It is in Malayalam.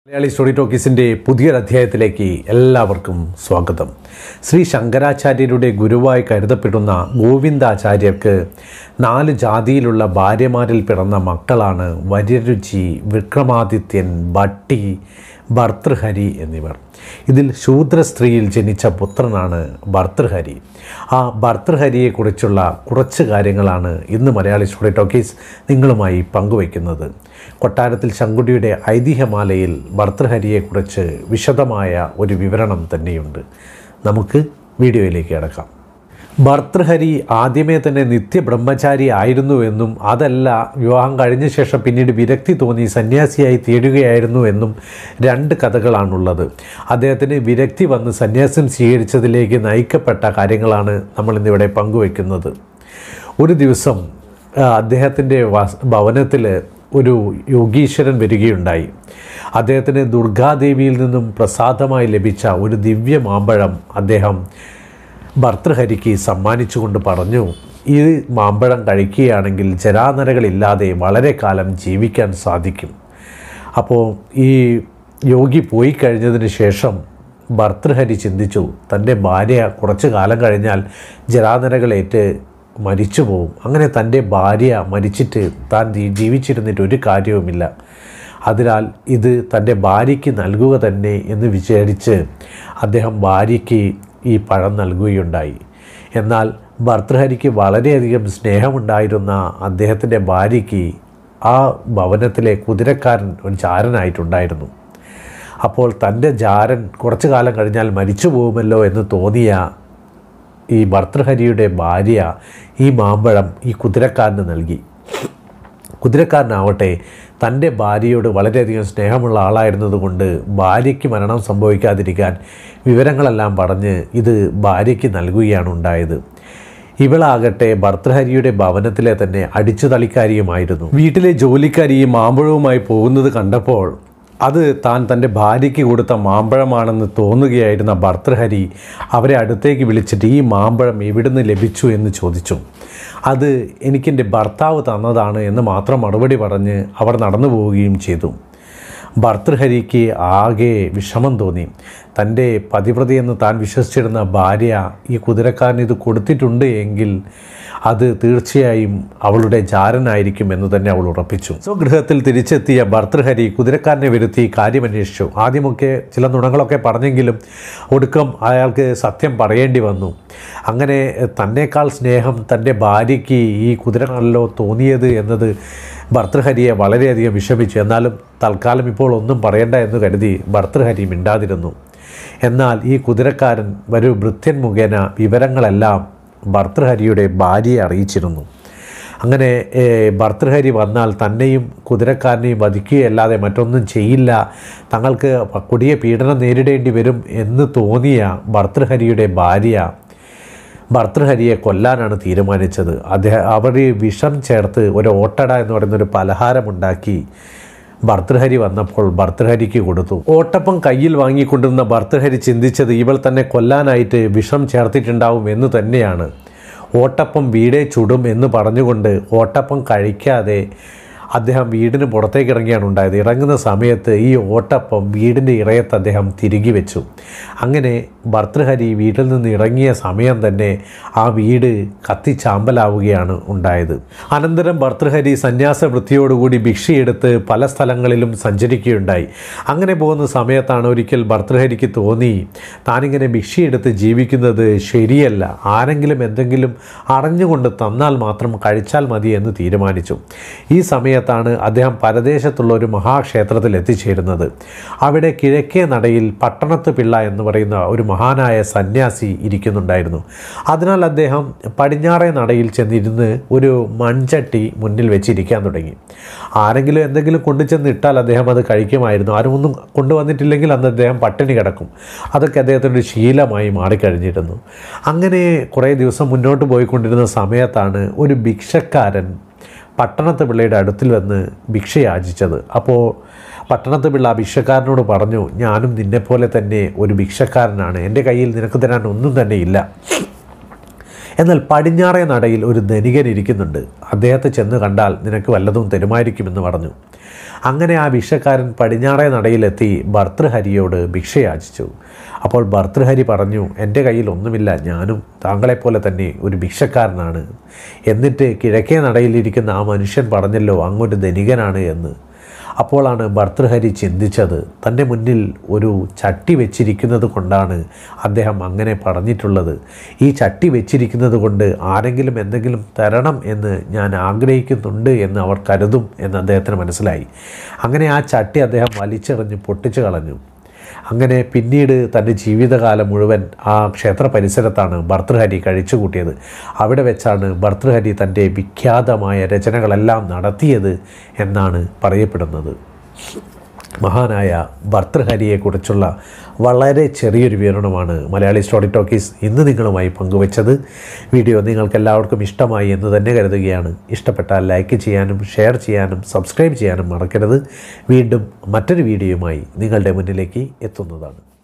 മലയാളി സ്റ്റോറി ടോക്കീസിൻ്റെ പുതിയൊരു അധ്യായത്തിലേക്ക് എല്ലാവർക്കും സ്വാഗതം ശ്രീ ശങ്കരാചാര്യരുടെ ഗുരുവായി കരുതപ്പെടുന്ന ഗോവിന്ദാചാര്യർക്ക് നാല് ജാതിയിലുള്ള ഭാര്യമാരിൽ പിറന്ന മക്കളാണ് വര്യരുചി വിക്രമാദിത്യൻ ഭട്ടി ഭർതൃഹരി എന്നിവർ ഇതിൽ ശൂദ്ര സ്ത്രീയിൽ ജനിച്ച പുത്രനാണ് ഭർതൃഹരി ആ ഭർതൃഹരിയെക്കുറിച്ചുള്ള കുറച്ച് കാര്യങ്ങളാണ് ഇന്ന് മലയാളി സ്റ്റോറി ടോക്കീസ് നിങ്ങളുമായി പങ്കുവയ്ക്കുന്നത് കൊട്ടാരത്തിൽ ശങ്കുടിയുടെ ഐതിഹ്യമാലയിൽ ഭർതൃഹരിയെക്കുറിച്ച് വിശദമായ ഒരു വിവരണം തന്നെയുണ്ട് നമുക്ക് വീഡിയോയിലേക്ക് കിടക്കാം ഭർതൃഹരി ആദ്യമേ തന്നെ നിത്യബ്രഹ്മചാരി ആയിരുന്നുവെന്നും അതല്ല വിവാഹം കഴിഞ്ഞ ശേഷം പിന്നീട് വിരക്തി തോന്നി സന്യാസിയായി തീരുകയായിരുന്നു എന്നും രണ്ട് കഥകളാണുള്ളത് അദ്ദേഹത്തിന് വിരക്തി വന്ന് സന്യാസം സ്വീകരിച്ചതിലേക്ക് നയിക്കപ്പെട്ട കാര്യങ്ങളാണ് നമ്മൾ ഇന്നിവിടെ പങ്കുവെക്കുന്നത് ഒരു ദിവസം ആ, അദ്ദേഹത്തിൻ്റെ വാസ് ഭവനത്തിൽ ഒരു യോഗീശ്വരൻ വരികയുണ്ടായി അദ്ദേഹത്തിന് ദുർഗാദേവിയിൽ നിന്നും പ്രസാദമായി ലഭിച്ച ഒരു ദിവ്യ മാമ്പഴം അദ്ദേഹം ഭർതൃഹരിക്ക് സമ്മാനിച്ചുകൊണ്ട് പറഞ്ഞു ഈ മാമ്പഴം കഴിക്കുകയാണെങ്കിൽ ജരാനരകളില്ലാതെ വളരെ കാലം ജീവിക്കാൻ സാധിക്കും അപ്പോൾ ഈ യോഗി പോയി കഴിഞ്ഞതിന് ശേഷം ഭർതൃഹരി ചിന്തിച്ചു തൻ്റെ ഭാര്യ കുറച്ചു കാലം കഴിഞ്ഞാൽ ജരാനരകളേറ്റ് മരിച്ചു പോവും അങ്ങനെ തൻ്റെ ഭാര്യ മരിച്ചിട്ട് താൻ ജീ- ജീവിച്ചിരുന്നിട്ട് ഒരു കാര്യവുമില്ല അതിനാൽ ഇത് തൻ്റെ ഭാര്യയ്ക്ക് നൽകുക തന്നെ എന്ന് വിചാരിച്ച് അദ്ദേഹം ഭാര്യയ്ക്ക് ഈ പഴം നൽകുകയുണ്ടായി എന്നാൽ ഭർതൃഹരിക്ക് വളരെയധികം സ്നേഹമുണ്ടായിരുന്ന അദ്ദേഹത്തിൻ്റെ ഭാര്യയ്ക്ക് ആ ഭവനത്തിലെ കുതിരക്കാരൻ ഒരു ചാരനായിട്ടുണ്ടായിരുന്നു അപ്പോൾ തൻ്റെ ജാരൻ കുറച്ചു കാലം കഴിഞ്ഞാൽ മരിച്ചു പോകുമല്ലോ എന്ന് തോന്നിയ ഈ ഭർതൃഹരിയുടെ ഭാര്യ ഈ മാമ്പഴം ഈ കുതിരക്കാരന് നൽകി കുതിരക്കാരനാവട്ടെ തൻ്റെ ഭാര്യയോട് വളരെയധികം സ്നേഹമുള്ള ആളായിരുന്നതുകൊണ്ട് ഭാര്യയ്ക്ക് മരണം സംഭവിക്കാതിരിക്കാൻ വിവരങ്ങളെല്ലാം പറഞ്ഞ് ഇത് ഭാര്യയ്ക്ക് നൽകുകയാണ് ഉണ്ടായത് ഇവളാകട്ടെ ഭർതൃഹരിയുടെ ഭവനത്തിലെ തന്നെ അടിച്ചു തളിക്കാരിയുമായിരുന്നു വീട്ടിലെ ജോലിക്കാരി ഈ മാമ്പഴവുമായി പോകുന്നത് കണ്ടപ്പോൾ അത് താൻ തൻ്റെ ഭാര്യയ്ക്ക് കൊടുത്ത മാമ്പഴമാണെന്ന് തോന്നുകയായിരുന്ന ഭർതൃഹരി അവരെ അടുത്തേക്ക് വിളിച്ചിട്ട് ഈ മാമ്പഴം എവിടുന്ന് ലഭിച്ചു എന്ന് ചോദിച്ചു അത് എനിക്കെൻ്റെ ഭർത്താവ് തന്നതാണ് എന്ന് മാത്രം മറുപടി പറഞ്ഞ് അവർ നടന്നു പോവുകയും ചെയ്തു ഭർതൃഹരിക്ക് ആകെ വിഷമം തോന്നി തൻ്റെ പതിവ്രതയെന്ന് താൻ വിശ്വസിച്ചിരുന്ന ഭാര്യ ഈ കുതിരക്കാരന് ഇത് കൊടുത്തിട്ടുണ്ട് എങ്കിൽ അത് തീർച്ചയായും അവളുടെ ജാരനായിരിക്കും എന്ന് തന്നെ അവൾ ഉറപ്പിച്ചു സ്വഗൃഹത്തിൽ തിരിച്ചെത്തിയ ഭർതൃഹരി കുതിരക്കാരനെ വരുത്തി കാര്യമന്വേഷിച്ചു ആദ്യമൊക്കെ ചില നുണങ്ങളൊക്കെ പറഞ്ഞെങ്കിലും ഒടുക്കം അയാൾക്ക് സത്യം പറയേണ്ടി വന്നു അങ്ങനെ തന്നേക്കാൾ സ്നേഹം തൻ്റെ ഭാര്യയ്ക്ക് ഈ കുതിരനല്ലോ തോന്നിയത് എന്നത് ഭർതൃഹരിയെ വളരെയധികം വിഷമിച്ചു എന്നാലും തൽക്കാലം ഇപ്പോൾ ഒന്നും പറയണ്ട എന്ന് കരുതി ഭർതൃഹരി മിണ്ടാതിരുന്നു എന്നാൽ ഈ കുതിരക്കാരൻ ഒരു ഭൃത്യൻ മുഖേന വിവരങ്ങളെല്ലാം ഭർതൃഹരിയുടെ ഭാര്യയെ അറിയിച്ചിരുന്നു അങ്ങനെ ഏഹ്, ഭർതൃഹരി വന്നാൽ തന്നെയും കുതിരക്കാരനെയും വധിക്കുകയല്ലാതെ മറ്റൊന്നും ചെയ്യില്ല തങ്ങൾക്ക് കൊടിയ പീഡനം നേരിടേണ്ടി വരും എന്ന് തോന്നിയ ഭർതൃഹരിയുടെ ഭാര്യ ഭർതൃഹരിയെ കൊല്ലാനാണ് തീരുമാനിച്ചത് അദ്ദേഹം അവർ വിഷം ചേർത്ത് ഒരു ഓട്ടട എന്ന് പറയുന്ന ഒരു പലഹാരമുണ്ടാക്കി ഭർതൃഹരി വന്നപ്പോൾ ഭർതൃഹരിക്ക് കൊടുത്തു ഓട്ടപ്പം കയ്യിൽ വാങ്ങിക്കൊണ്ടിരുന്ന ഭർതൃഹരി ചിന്തിച്ചത് ഇവൾ തന്നെ കൊല്ലാനായിട്ട് വിഷം ചേർത്തിട്ടുണ്ടാവും എന്ന് തന്നെയാണ് ഓട്ടപ്പം വീടേ ചുടും എന്ന് പറഞ്ഞുകൊണ്ട് ഓട്ടപ്പം കഴിക്കാതെ അദ്ദേഹം വീടിന് പുറത്തേക്ക് ഇറങ്ങിയാണ് ഉണ്ടായത് ഇറങ്ങുന്ന സമയത്ത് ഈ ഓട്ടപ്പം വീടിൻ്റെ ഇറയത്ത് അദ്ദേഹം തിരികെ വെച്ചു അങ്ങനെ ഭർതൃഹരി വീട്ടിൽ നിന്ന് ഇറങ്ങിയ സമയം തന്നെ ആ വീട് കത്തിച്ചാമ്പലാവുകയാണ് ഉണ്ടായത് അനന്തരം ഭർതൃഹരി സന്യാസ വൃത്തിയോടുകൂടി ഭിക്ഷയെടുത്ത് പല സ്ഥലങ്ങളിലും സഞ്ചരിക്കുകയുണ്ടായി അങ്ങനെ പോകുന്ന സമയത്താണ് ഒരിക്കൽ ഭർതൃഹരിക്ക് തോന്നി താനിങ്ങനെ ഭിക്ഷയെടുത്ത് ജീവിക്കുന്നത് ശരിയല്ല ആരെങ്കിലും എന്തെങ്കിലും അറിഞ്ഞുകൊണ്ട് തന്നാൽ മാത്രം കഴിച്ചാൽ മതി എന്ന് തീരുമാനിച്ചു ഈ സമയത്താണ് അദ്ദേഹം പരദേശത്തുള്ള ഒരു മഹാക്ഷേത്രത്തിൽ എത്തിച്ചേരുന്നത് അവിടെ കിഴക്കേ നടയിൽ പട്ടണത്ത് പിള്ള എന്ന് പറയുന്ന ഒരു മഹാനായ സന്യാസി ഇരിക്കുന്നുണ്ടായിരുന്നു അതിനാൽ അദ്ദേഹം പടിഞ്ഞാറേ നടയിൽ ചെന്നിരുന്ന് ഒരു മൺചട്ടി മുന്നിൽ വെച്ചിരിക്കാൻ തുടങ്ങി ആരെങ്കിലും എന്തെങ്കിലും കൊണ്ടു ചെന്ന് ഇട്ടാൽ അദ്ദേഹം അത് കഴിക്കുമായിരുന്നു ആരും ഒന്നും കൊണ്ടുവന്നിട്ടില്ലെങ്കിൽ അന്ന് അദ്ദേഹം പട്ടിണി കിടക്കും അതൊക്കെ അദ്ദേഹത്തിൻ്റെ ഒരു ശീലമായി മാറിക്കഴിഞ്ഞിരുന്നു അങ്ങനെ കുറേ ദിവസം മുന്നോട്ട് പോയിക്കൊണ്ടിരുന്ന സമയത്താണ് ഒരു ഭിക്ഷക്കാരൻ പട്ടണത്ത് പിള്ളയുടെ അടുത്തിൽ വന്ന് ഭിക്ഷ യാചിച്ചത് അപ്പോൾ പട്ടണത്ത് പിള്ള ആ ഭിക്ഷക്കാരനോട് പറഞ്ഞു ഞാനും നിന്നെപ്പോലെ തന്നെ ഒരു ഭിക്ഷക്കാരനാണ് എൻ്റെ കയ്യിൽ നിനക്ക് തരാൻ ഒന്നും തന്നെ ഇല്ല എന്നാൽ പടിഞ്ഞാറേ നടയിൽ ഒരു ധനികൻ ഇരിക്കുന്നുണ്ട് അദ്ദേഹത്തെ ചെന്ന് കണ്ടാൽ നിനക്ക് വല്ലതും തരുമായിരിക്കുമെന്ന് പറഞ്ഞു അങ്ങനെ ആ ഭിക്ഷക്കാരൻ പടിഞ്ഞാറേ നടയിലെത്തി ഭർതൃഹരിയോട് ഭിക്ഷ യാചിച്ചു അപ്പോൾ ഭർതൃഹരി പറഞ്ഞു എൻ്റെ കയ്യിൽ ഒന്നുമില്ല ഞാനും താങ്കളെപ്പോലെ തന്നെ ഒരു ഭിക്ഷക്കാരനാണ് എന്നിട്ട് കിഴക്കേ നടയിലിരിക്കുന്ന ആ മനുഷ്യൻ പറഞ്ഞല്ലോ അങ്ങൊരു ധനികനാണ് എന്ന് അപ്പോളാണ് ഭർതൃഹരി ചിന്തിച്ചത് തൻ്റെ മുന്നിൽ ഒരു ചട്ടി വെച്ചിരിക്കുന്നത് കൊണ്ടാണ് അദ്ദേഹം അങ്ങനെ പറഞ്ഞിട്ടുള്ളത് ഈ ചട്ടി വെച്ചിരിക്കുന്നത് കൊണ്ട് ആരെങ്കിലും എന്തെങ്കിലും തരണം എന്ന് ഞാൻ ആഗ്രഹിക്കുന്നുണ്ട് എന്ന് അവർ കരുതും എന്ന് അദ്ദേഹത്തിന് മനസ്സിലായി അങ്ങനെ ആ ചട്ടി അദ്ദേഹം വലിച്ചെറിഞ്ഞ് പൊട്ടിച്ചു കളഞ്ഞു അങ്ങനെ പിന്നീട് തൻ്റെ ജീവിതകാലം മുഴുവൻ ആ ക്ഷേത്ര പരിസരത്താണ് ഭർതൃഹരി കഴിച്ചുകൂട്ടിയത് അവിടെ വെച്ചാണ് ഭർതൃഹരി തൻ്റെ വിഖ്യാതമായ രചനകളെല്ലാം നടത്തിയത് എന്നാണ് പറയപ്പെടുന്നത് മഹാനായ ഭർതൃഹരിയെക്കുറിച്ചുള്ള വളരെ ചെറിയൊരു വിവരണമാണ് മലയാളി സ്റ്റോറി ടോക്കീസ് ഇന്ന് നിങ്ങളുമായി പങ്കുവച്ചത് വീഡിയോ നിങ്ങൾക്ക് എല്ലാവർക്കും ഇഷ്ടമായി എന്ന് തന്നെ കരുതുകയാണ് ഇഷ്ടപ്പെട്ടാൽ ലൈക്ക് ചെയ്യാനും ഷെയർ ചെയ്യാനും സബ്സ്ക്രൈബ് ചെയ്യാനും മറക്കരുത് വീണ്ടും മറ്റൊരു വീഡിയോയുമായി നിങ്ങളുടെ മുന്നിലേക്ക് എത്തുന്നതാണ്